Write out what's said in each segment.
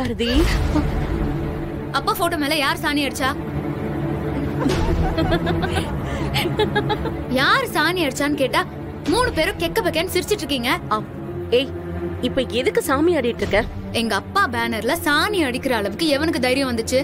பாரதி அப்பா போட்டோ மேல யார் சாணி அடிச்சா யார் சாணி அடிச்சான்னு கேட்டா மூணு பேரும் கெக்க பக்கன்னு சிரிச்சிட்டு இருக்கீங்க ஆ, ஏய் இப்ப எதுக்கு சாமி ஆடிட்டு இருக்க எங்க அப்பா பேனர்ல சாணி அடிக்கிற அளவுக்கு எவனுக்கு தைரியம் வந்துச்சு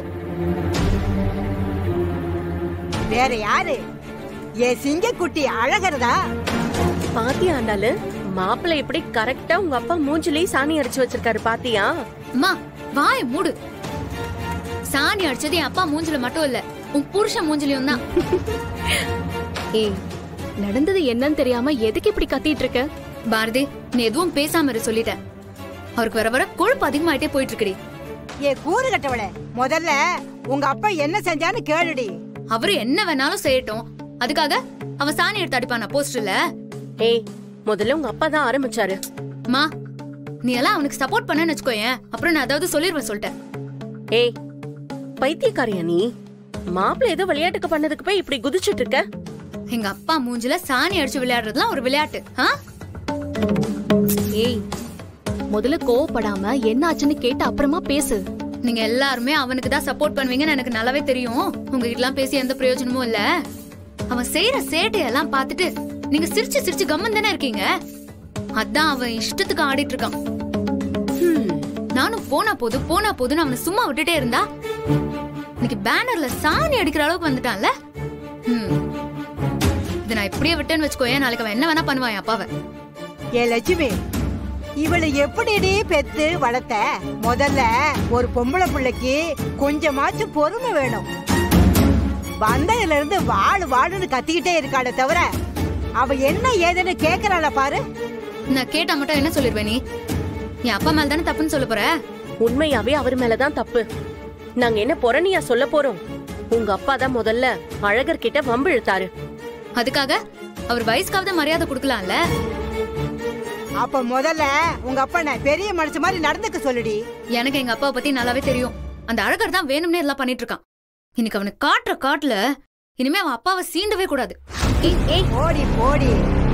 வேற யாரு ஏ சிங்கக்குட்டி அழகரதா பாத்தியா ஆண்டாளு மாப்பிள்ளை இப்படி கரெக்டா உங்க அப்பா மூஞ்சிலேயே சாணி அடிச்சு வச்சிருக்காரு பாத்தியா அம்மா வாய மூடு சாணி அடிச்சது என் அப்பா மூஞ்சில மட்டும் இல்ல உன் புருஷன் மூஞ்சிலையும் தான் ஏய் நடந்தது என்னன்னு தெரியாம எதுக்கு இப்படி கத்திட்டு இருக்க பாரதி நீ எதுவும் பேசாம இரு சொல்லிட்டேன் அவருக்கு வர வர கொழுப்பு அதிகமாயிட்டே போயிட்டு இருக்குடி ஏ கூறு கட்டவளே முதல்ல உங்க அப்பா என்ன செஞ்சான்னு கேளுடி அவரு என்ன வேணாலும் செய்யட்டும் அதுக்காக அவன் சாணி எடுத்து அடிப்பானா போஸ்டர்ல ஏய் முதல்ல உங்க அப்பா தான் ஆரம்பிச்சாரு மா நீ எல்லாம் அவனுக்கு சப்போர்ட் பண்ணன்னு வச்சுக்கோயேன் அப்புறம் நான் அதாவது சொல்லிருவேன் சொல்லிட்டேன் ஏய் பைத்தியக்காரியா நீ மாப்பிள்ளை ஏதோ விளையாட்டுக்கு பண்ணதுக்கு போய் இப்படி குதிச்சிட்டு இருக்க எங்க அப்பா மூஞ்சில சாணி அடிச்சு விளையாடுறதுலாம் ஒரு விளையாட்டு ஆ? ஏய் முதல்ல கோவப்படாம என்ன ஆச்சுன்னு கேட்டு அப்புறமா பேசு நீங்க எல்லாருமே அவனுக்கு தான் சப்போர்ட் பண்ணுவீங்கன்னு எனக்கு நல்லாவே தெரியும் உங்ககிட்ட எல்லாம் பேசி எந்த பிரயோஜனமும் இல்ல அவன் செய்யற சேட்டையெல்லாம் பார்த்துட்டு நீங்க சிரிச்சு சிரிச்சு கம்மன் தானே இருக்கீங்க அதான் அவன் இஷ்டத்துக்கு ஆடிட்டு இருக்கான் ஹம், நானும் போனா போது போனா போதுன்னு அவனை சும்மா விட்டுட்டே இருந்தா இன்னைக்கு பேனர்ல சாணி அடிக்கிற அளவுக்கு வந்துட்டான்ல ம். இதை நான் இப்படியே விட்டேன்னு வச்சுக்கோயேன் நாளைக்கு அவன் என்ன வேணா பண்ணுவான் என் அப்பாவை ஏ லட்சுமி இவளை எப்படிடி பெத்து வளர்த்த முதல்ல ஒரு பொம்பளை பிள்ளைக்கு கொஞ்சமாச்சும் பொறுமை வேணும் வந்ததுல இருந்து வாழு வாழுன்னு கத்திக்கிட்டே இருக்காளே தவிர அவ என்ன ஏதுன்னு கேக்குறாள பாரு நான் கேட்டா மட்டும் என்ன சொல்லிருவேன் நீ என் அப்பா மேல தானே தப்புன்னு சொல்ல போற உண்மையாவே அவர் மேலதான் தப்பு நாங்க என்ன பொறணியா சொல்ல போறோம் உங்க அப்பா தான் முதல்ல அழகர் கிட்ட வம்பு இழுத்தாரு அதுக்காக அவர் வயசுக்காவது மரியாதை கொடுக்கலாம்ல அப்ப முதல்ல உங்க அப்பனை பெரிய மனுஷன் மாதிரி நடந்துக்க சொல்லுடி எனக்கு எங்க அப்பாவை பத்தி நல்லாவே தெரியும் அந்த அழகர் தான் வேணும்னே எல்லாம் பண்ணிட்டு இருக்கான் இன்னைக்கு அவனுக்கு காட்டுற காட்டுல இனிமே அவன் அப்பாவை சீண்டவே கூடாது ஏய், ஏய் போடி போடி